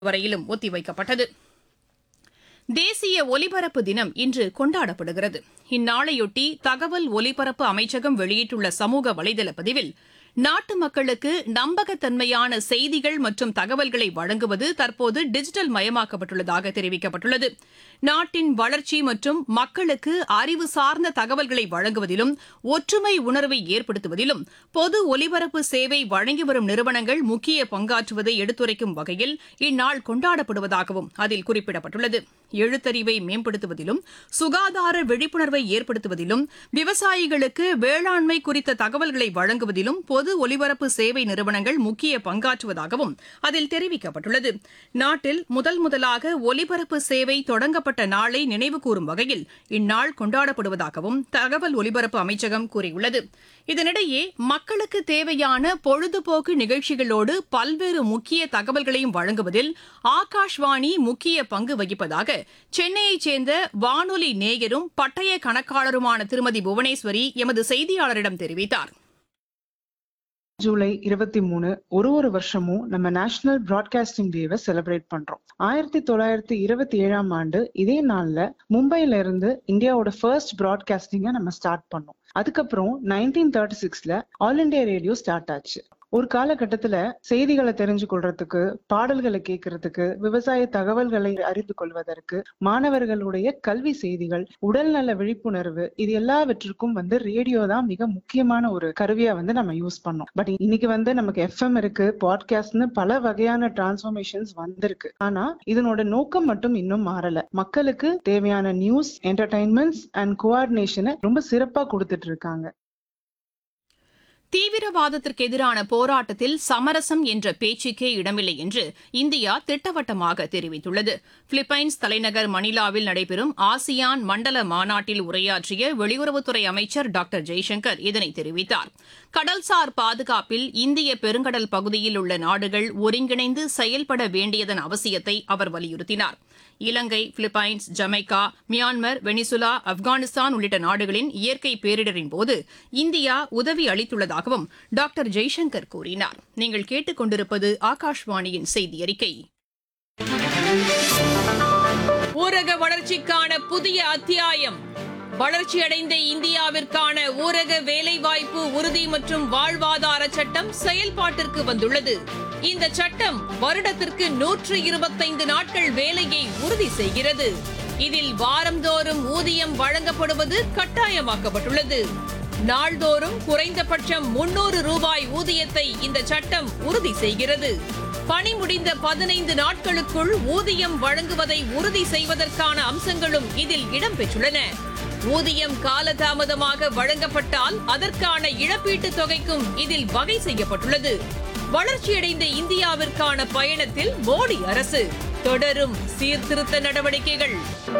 வரையிலும் ஒத்திவைக்கப்பட்டது தேசிய ஒலிபரப்பு தினம் இன்று கொண்டாடப்படுகிறது இந்நாளையொட்டி தகவல் ஒலிபரப்பு அமைச்சகம் வெளியிட்டுள்ள சமூக வலைதள பதிவில் நாட்டு மக்களுக்கு நம்பகத்தன்மையான செய்திகள் மற்றும் தகவல்களை வழங்குவது தற்போது டிஜிட்டல் மயமாக்கப்பட்டுள்ளதாக தெரிவிக்கப்பட்டுள்ளது நாட்டின் வளர்ச்சி மற்றும் மக்களுக்கு அறிவு சார்ந்த தகவல்களை வழங்குவதிலும் ஒற்றுமை உணர்வை ஏற்படுத்துவதிலும் பொது ஒலிபரப்பு சேவை வழங்கி வரும் நிறுவனங்கள் முக்கிய பங்காற்றுவதை எடுத்துரைக்கும் வகையில் இந்நாள் கொண்டாடப்படுவதாகவும் அதில் குறிப்பிடப்பட்டுள்ளது எழுத்தறிவை மேம்படுத்துவதிலும் சுகாதார விழிப்புணர்வை ஏற்படுத்துவதிலும் விவசாயிகளுக்கு வேளாண்மை குறித்த தகவல்களை வழங்குவதிலும் பொது ஒலிபரப்பு சேவை நிறுவனங்கள் முக்கிய பங்காற்றுவதாகவும் அதில் தெரிவிக்கப்பட்டுள்ளது நாட்டில் முதல் முதலாக ஒலிபரப்பு சேவை தொடங்கப்பட்ட நாளை நினைவுகூரும் வகையில் இந்நாள் கொண்டாடப்படுவதாகவும் தகவல் ஒலிபரப்பு அமைச்சகம் கூறியுள்ளது இதனிடையே மக்களுக்கு தேவையான பொழுதுபோக்கு நிகழ்ச்சிகளோடு பல்வேறு முக்கிய தகவல்களையும் வழங்குவதில் ஆகாஷ்வாணி முக்கிய பங்கு வகிப்பதாக சென்னையைச் சேர்ந்த வானொலி நேயரும் பட்டய கணக்காளருமான திருமதி புவனேஸ்வரி எமது செய்தியாளரிடம் தெரிவித்தார் ஜூலை இருபத்தி மூணு ஒரு ஒரு வருஷமும் நம்ம நேஷனல் பிராட்காஸ்டிங் டேவை செலிப்ரேட் பண்றோம் ஆயிரத்தி தொள்ளாயிரத்தி இருபத்தி ஏழாம் ஆண்டு இதே நாள்ல மும்பைல இருந்து இந்தியாவோட ஃபர்ஸ்ட் பிராட்காஸ்டிங்கை நம்ம ஸ்டார்ட் பண்ணோம் அதுக்கப்புறம் நைன்டீன் தேர்ட்டி சிக்ஸ்ல ஆல் இண்டியா ரேடியோ ஸ்டார்ட் ஆச்சு ஒரு காலகட்டத்துல செய்திகளை தெரிஞ்சு கொள்றதுக்கு பாடல்களை கேட்கறதுக்கு விவசாய தகவல்களை அறிந்து கொள்வதற்கு மாணவர்களுடைய கல்வி செய்திகள் உடல்நல விழிப்புணர்வு இது எல்லாவற்றுக்கும் வந்து ரேடியோ தான் மிக முக்கியமான ஒரு கருவியா வந்து நம்ம யூஸ் பண்ணோம் பட் இன்னைக்கு வந்து நமக்கு எஃப்எம் இருக்கு பாட்காஸ்ட்னு பல வகையான டிரான்ஸ்ஃபர்மேஷன்ஸ் வந்திருக்கு ஆனா இதனோட நோக்கம் மட்டும் இன்னும் மாறல மக்களுக்கு தேவையான நியூஸ் என்டர்டைன்மெண்ட்ஸ் அண்ட் கோஆர்டினேஷனை ரொம்ப சிறப்பா கொடுத்துட்டு இருக்காங்க தீவிரவாதத்திற்கு எதிரான போராட்டத்தில் சமரசம் என்ற பேச்சுக்கே இடமில்லை என்று இந்தியா திட்டவட்டமாக தெரிவித்துள்ளது பிலிப்பைன்ஸ் தலைநகர் மணிலாவில் நடைபெறும் ஆசியான் மண்டல மாநாட்டில் உரையாற்றிய வெளியுறவுத்துறை அமைச்சர் டாக்டர் ஜெய்சங்கர் இதனை தெரிவித்தார் கடல்சார் பாதுகாப்பில் இந்திய பெருங்கடல் பகுதியில் உள்ள நாடுகள் ஒருங்கிணைந்து செயல்பட வேண்டியதன் அவசியத்தை அவர் வலியுறுத்தினார் இலங்கை Philippines Jamaica Myanmar Venezuela Afghanistan உள்ளிட்ட நாடுகளின் இயற்கை பேரிடரின் போது இந்தியா உதவி அளித்துள்ளதாகவும் டாக்டர் ஜெய்சங்கர் கூறினார் நீங்கள் கேட்டுக்கொண்டிருப்பது ஆகாஷ்வாணியின் செய்தி அறிக்கை ஊரக வளர்ச்சிக்கான புதிய அத்தியாயம் வளர்ச்சியடைந்த இந்தியாவிற்கான ஊரக வேலைவாய்ப்பு உறுதி மற்றும் வாழ்வாதார சட்டம் செயல்பாட்டிற்கு வந்துள்ளது இந்த சட்டம் வருடத்திற்கு நூற்று இருபத்தைந்து நாட்கள் வேலையை உறுதி செய்கிறது இதில் வாரந்தோறும் ஊதியம் வழங்கப்படுவது கட்டாயமாக்கப்பட்டுள்ளது நாள்தோறும் குறைந்தபட்சம் முன்னூறு ரூபாய் ஊதியத்தை இந்த சட்டம் உறுதி செய்கிறது பணி முடிந்த பதினைந்து நாட்களுக்குள் ஊதியம் வழங்குவதை உறுதி செய்வதற்கான அம்சங்களும் இதில் இடம்பெற்றுள்ளன ஊதியம் காலதாமதமாக வழங்கப்பட்டால் அதற்கான இழப்பீட்டுத் தொகைக்கும் இதில் வகை செய்யப்பட்டுள்ளது வளர்ச்சியடைந்த இந்தியாவிற்கான பயணத்தில் மோடி அரசு தொடரும் சீர்திருத்த நடவடிக்கைகள்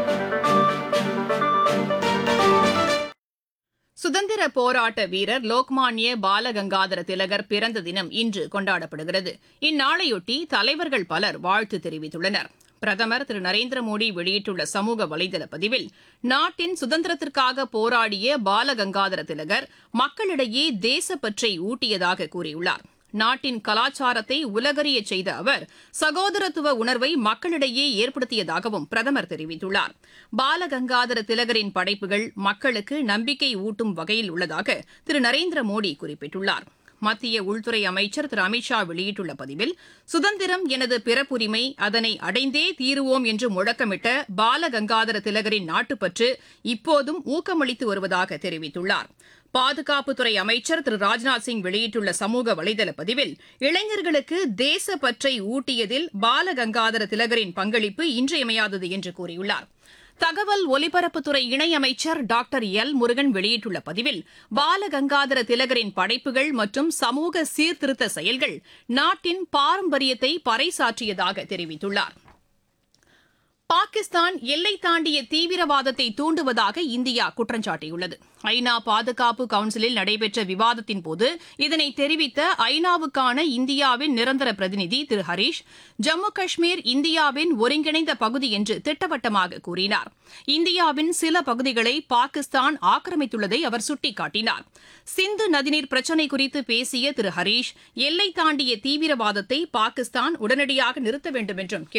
சுதந்திர போராட்ட வீரர் லோக்மான்ய பாலகங்காதர திலகர் பிறந்த தினம் இன்று கொண்டாடப்படுகிறது இந்நாளையொட்டி தலைவர்கள் பலர் வாழ்த்து தெரிவித்துள்ளனர் பிரதமர் திரு நரேந்திர மோடி வெளியிட்டுள்ள சமூக வலைதள பதிவில் நாட்டின் சுதந்திரத்திற்காக போராடிய பாலகங்காதர திலகர் மக்களிடையே தேசப்பற்றை ஊட்டியதாக கூறியுள்ளார் நாட்டின் கலாச்சாரத்தை உலகறிய செய்த அவர் சகோதரத்துவ உணர்வை மக்களிடையே ஏற்படுத்தியதாகவும் பிரதமர் தெரிவித்துள்ளார் பாலகங்காதர திலகரின் படைப்புகள் மக்களுக்கு நம்பிக்கை ஊட்டும் வகையில் உள்ளதாக திரு நரேந்திர மோடி குறிப்பிட்டுள்ளார் மத்திய உள்துறை அமைச்சர் திரு அமித்ஷா வெளியிட்டுள்ள பதிவில் சுதந்திரம் எனது பிறப்புரிமை அதனை அடைந்தே தீருவோம் என்று முழக்கமிட்ட பாலகங்காதர திலகரின் நாட்டுப்பற்று இப்போதும் ஊக்கமளித்து வருவதாக தெரிவித்துள்ளார் பாதுகாப்புத்துறை அமைச்சர் திரு ராஜ்நாத் சிங் வெளியிட்டுள்ள சமூக வலைதள பதிவில் இளைஞர்களுக்கு தேசப்பற்றை ஊட்டியதில் பாலகங்காதர திலகரின் பங்களிப்பு இன்றியமையாதது என்று கூறியுள்ளார் தகவல் ஒலிபரப்புத்துறை இணையமைச்சர் டாக்டர் எல் முருகன் வெளியிட்டுள்ள பதிவில் பாலகங்காதர திலகரின் படைப்புகள் மற்றும் சமூக சீர்திருத்த செயல்கள் நாட்டின் பாரம்பரியத்தை பறைசாற்றியதாக தெரிவித்துள்ளார் பாகிஸ்தான் எல்லை தாண்டிய தீவிரவாதத்தை தூண்டுவதாக இந்தியா குற்றம் சாட்டியுள்ளது ஐநா பாதுகாப்பு கவுன்சிலில் நடைபெற்ற விவாதத்தின் போது இதனை தெரிவித்த ஐநாவுக்கான இந்தியாவின் நிரந்தர பிரதிநிதி திரு ஹரீஷ் ஜம்மு காஷ்மீர் இந்தியாவின் ஒருங்கிணைந்த பகுதி என்று திட்டவட்டமாக கூறினார் இந்தியாவின் சில பகுதிகளை பாகிஸ்தான் ஆக்கிரமித்துள்ளதை அவர் சுட்டிக்காட்டினார் சிந்து நதிநீர் பிரச்சினை குறித்து பேசிய திரு ஹரீஷ் எல்லை தாண்டிய தீவிரவாதத்தை பாகிஸ்தான் உடனடியாக நிறுத்த வேண்டும் என்றும்